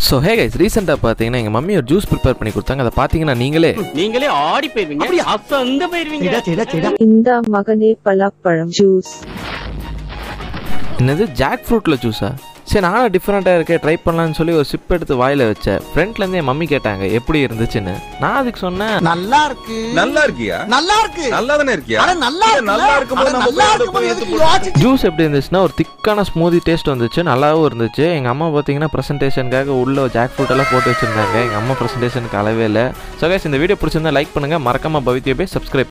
so hey guys ரீசெண்டாக பார்த்தீங்கன்னா எங்கள் மம்மி ஒரு ஜூஸ் ப்ரிப்பேர் பண்ணி கொடுத்தாங்க அதை பார்த்தீங்கன்னா நீங்களே நீங்களே ஆடி போயிருவீங்க அசந்து போயிருவீங்க இந்த மகனே பலாப்பழம் ஜூஸ் என்னது ஜாக் ஃப்ரூட்டில் ஜூஸா சரி நானும் டிஃப்ரெண்ட்டாக இருக்கே ட்ரை பண்ணலான்னு சொல்லி ஒரு சிப் எடுத்து வாயில் வச்சேன் ஃப்ரெண்ட்லேருந்து என் மம்மி கேட்டாங்க எப்படி இருந்துச்சுன்னு நான் அதுக்கு சொன்னேன் நல்லா இருக்கு நல்லா இருக்கியா நல்லா இருக்கு நல்லா தானே இருக்கியா அட நல்லா இல்ல, இருக்கு நல்லா இருக்கும்போது நம்ம நல்லா போய் இருக்கும்போது போய் எதுக்கு எடுத்து யோசிச்சு ஜூஸ் எப்படி இருந்துச்சுன்னா ஒரு திக்கான ஸ்மூதி டேஸ்ட் வந்துச்சு நல்லாவும் இருந்துச்சு எங்கள் அம்மா பார்த்தீங்கன்னா ப்ரெசன்டேஷனுக்காக உள்ள ஜாக் ஃப்ரூட் எல்லாம் போட்டு வச்சிருந்தாங்க எங்கள் அம்மா ப்ரெசன்டேஷனுக்கு அளவே இல்லை ஸோ கைஸ் இந்த வீடியோ பிடிச்சிருந்தா லைக் பண்ணுங்கள் மறக்காம பவித்யா போய் சப்ஸ்கிரைப்